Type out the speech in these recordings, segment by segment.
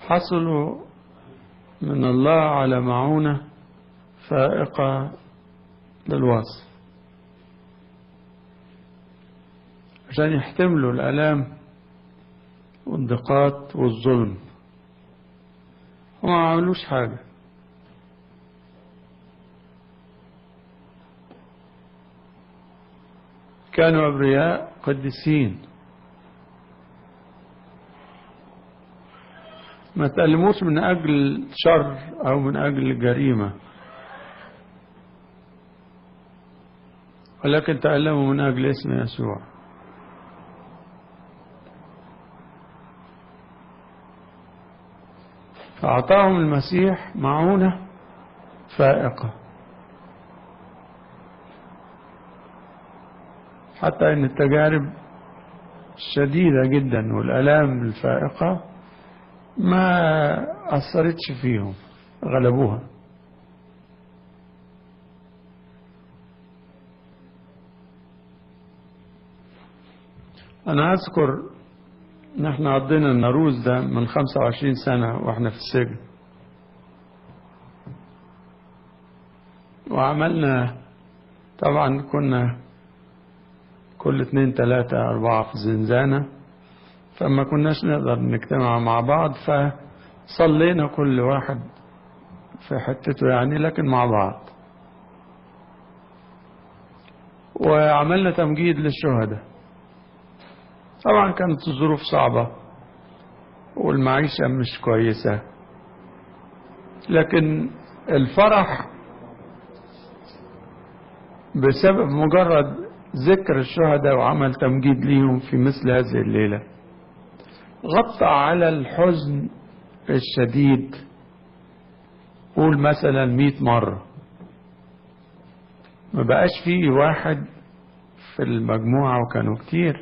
حصلوا من الله على معونة فائقة للوصف عشان يحتملوا الآلام والضيقات والظلم وما عملوش حاجة كانوا أبرياء قديسين ما تألموش من أجل شر أو من أجل جريمة ولكن تألموا من أجل اسم يسوع فأعطاهم المسيح معونة فائقة حتى أن التجارب الشديدة جدا والآلام الفائقة ما أثرتش فيهم غلبوها أنا أذكر نحن قضينا النروز ده من 25 سنة وإحنا في السجن وعملنا طبعا كنا كل اتنين تلاتة أربعة في زنزانة فما كناش نقدر نجتمع مع بعض فصلينا كل واحد في حتته يعني لكن مع بعض وعملنا تمجيد للشهداء طبعا كانت الظروف صعبة والمعيشة مش كويسة لكن الفرح بسبب مجرد ذكر الشهداء وعمل تمجيد ليهم في مثل هذه الليلة غطى على الحزن الشديد قول مثلا مئة مرة ما بقاش فيه واحد في المجموعة وكانوا كتير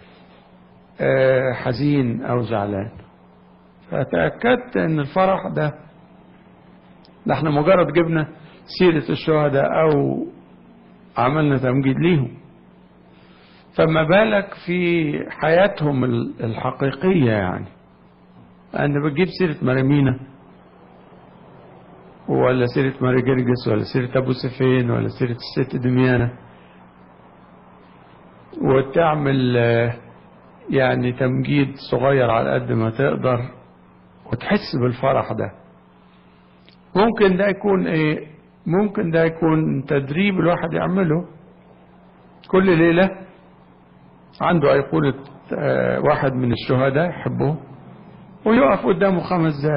حزين أو زعلان فتأكدت أن الفرح ده ده احنا مجرد جبنا سيرة الشهداء أو عملنا تمجيد ليهم فما بالك في حياتهم الحقيقية يعني أن بتجيب سيرة مريمينا ولا سيرة ماري جرجس ولا سيرة أبو سفين ولا سيرة الست دميانة وتعمل يعني تمجيد صغير على قد ما تقدر وتحس بالفرح ده ممكن ده يكون ايه ممكن ده يكون تدريب الواحد يعمله كل ليلة عنده أيقونة واحد من الشهداء يحبه ويقف قدامه خمس دقايق